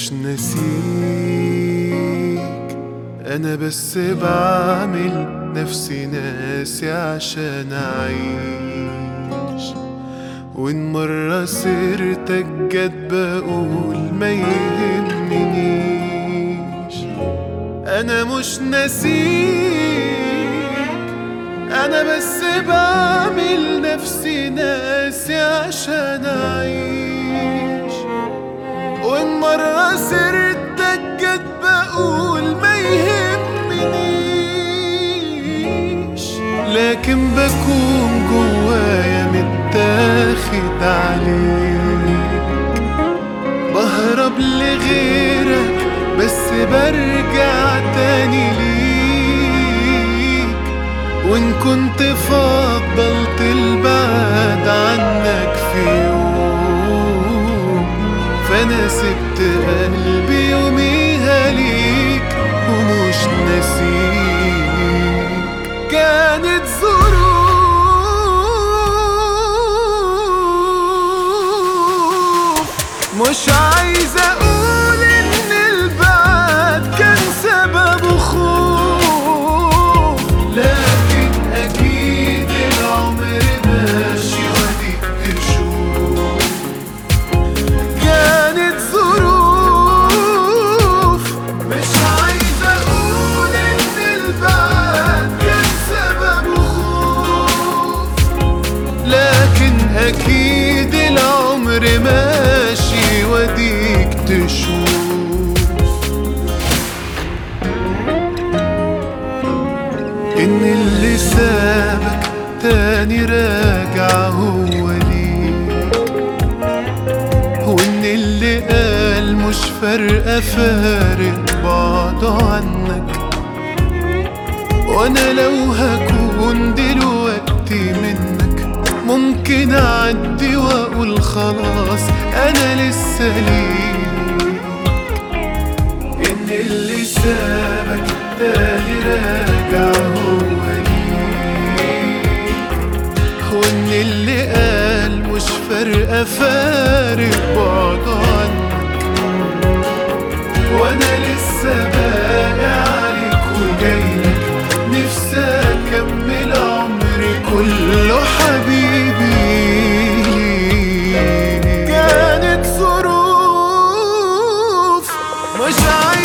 مش ناسيك انا بس بعمل نفسي ناسي عشان اعيش وان مرة سيرتك جت بقول ما يهمنيش انا مش ناسيك انا بس بعمل نفسي ناسي عشان اعيش وان مرة سيرتك جت بقول ما يهمنيش لكن بكون جوايا متاخد عليك بهرب لغيرك بس برجع تاني ليك وان كنت فضلت البعد عنك في يوم فانا سبت قلبي يوميها ليك ومش ناسيك كانت ظروف مش عايز اقول ان البعد كان سببه خوف لكن اكيد العمر ماشي واديك تشوف كانت ظروف مش عايز اقول ان البعد كان سببه خوف لكن اكيد العمر ماشي وديك تشوف ان اللي سابك تاني راجع هو ليك وان اللي قال مش فارقة فارق بعضه عنك وانا لو هكون دلوقتي منك ممكن اعدي واقول خلاص انا لسه ليك ان اللي سابك تاني راجع هو ليك وان اللي قال مش فارقة فارق بعضه عنك وانا لسه باقي عليك وجايلك نفسي اكمل عمري كله حبيبي كانت ظروف مش عايز